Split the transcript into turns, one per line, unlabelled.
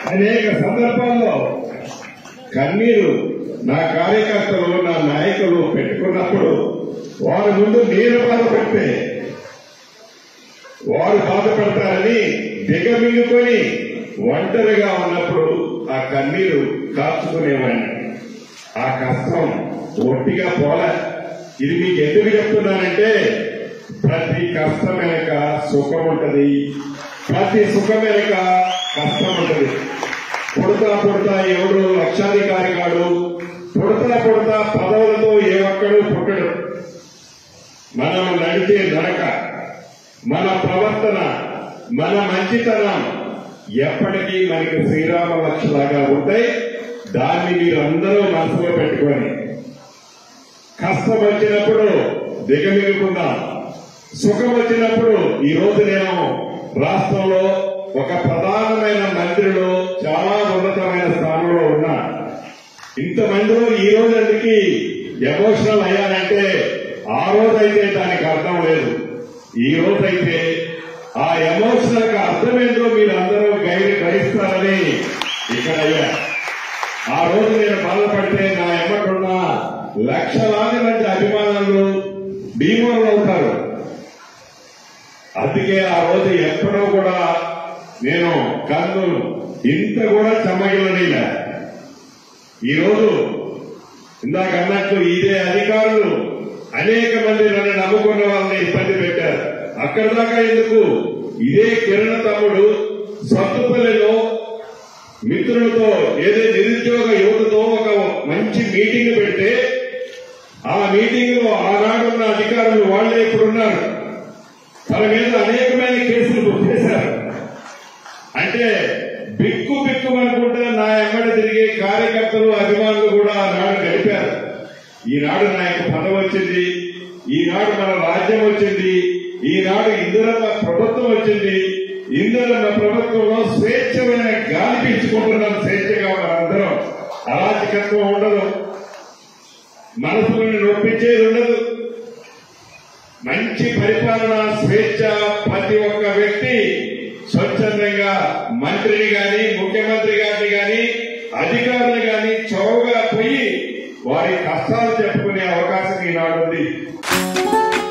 అనేక సందర్భాల్లో కన్నీరు నా కార్యకర్తలు నా నాయకులు పెట్టుకున్నప్పుడు వారి ముందు నేను బాధపడితే వారు బాధపడతారని దిగమింగుకొని ఒంటరిగా ఉన్నప్పుడు ఆ కన్నీరు కాచుకునేవాడిని ఆ కష్టం ఒట్టిగా పోలే ఇది మీకు ఎందుకు చెప్తున్నానంటే ప్రతి కష్టం వెనక సుఖం ఉంటది ప్రతి సుఖం వెనక కష్టం ఉంటది పుడతా పుడతా ఎవడు లక్షాధికారి కాడు పుడతా పుడతా పదవులతో ఏ ఒక్కడు పుట్టడు మనం నడిచే నడక మన ప్రవర్తన మన మంచితనం ఎప్పటికీ మనకి శ్రీరామ లక్షలాగా ఉంటాయి దాన్ని మీరు అందరూ మనసులో పెట్టుకొని కష్టం వచ్చినప్పుడు దిగమిగుకుందాం సుఖం వచ్చినప్పుడు ఈ రోజు నేను రాష్ట్రంలో ఒక ప్రధానమైన మంత్రిలో చాలా ఉన్నతమైన స్థానంలో ఉన్నా ఇంతమందిలో ఈ రోజుకి ఎమోషనల్ అయ్యానంటే ఆ రోజైతే దానికి అర్థం లేదు ఈ రోజైతే ఆ ఎమోషనల్ కి అర్థమేంటో మీరు అందరూ గైడ్ గ్రహిస్తారని ఇక్కడ అయ్యా ఆ రోజు నేను బాధపడితే నా ఎమ్మకున్న లక్షలాది మంది అభిమానులు భీమాలు అవుతారు అందుకే ఆ రోజు ఎప్పుడో కూడా నేను కన్ను ఇంత కూడా చెమ్మగిలనీలా ఈరోజు ఇందాక అన్నట్లు ఇదే అధికారులు అనేక మంది నన్ను నమ్ముకున్న వాళ్ళని ఇబ్బంది పెట్టారు అక్కడ దాకా ఎందుకు ఇదే కిరణ్ తమ్ముడు సత్తుపల్లిలో మిత్రులతో ఏదో నిరుద్యోగ యువతతో ఒక మంచి మీటింగ్ పెడితే ఆ మీటింగ్ లో ఆనాడున్న అధికారులు వాళ్లే ఇప్పుడున్నారు తన మీద అనేకమైన కేసులు బుక్ చేశారు అంటే బిక్కు బిక్కు అనుకుంటే నా ఎమ్మడి తిరిగే కార్యకర్తలు అభిమానులు కూడా ఆనాడు గడిపారు ఈనాడు నాకు పదవి వచ్చింది ఈనాడు మన రాజ్యం వచ్చింది ఈనాడు ఇందిరమ్మ ప్రభుత్వం వచ్చింది ఇందిరమ్మ ప్రభుత్వంలో స్వేచ్ఛమైన గాలి పీల్చుకుంటున్నాం స్వేచ్ఛగా మనందరం అరాచకత్వం ఉండదు మనసులను నొప్పించేది ఉండదు మంచి పరిపాలన స్వేచ్ఛ ప్రతి ఒక్క వ్యక్తి స్వచ్ఛందంగా మంత్రిని గాని ముఖ్యమంత్రి గారిని గాని అధికారులు గాని చౌగా పోయి వారి కష్టాలు చెప్పుకునే అవకాశం ఈనాడు ఉంది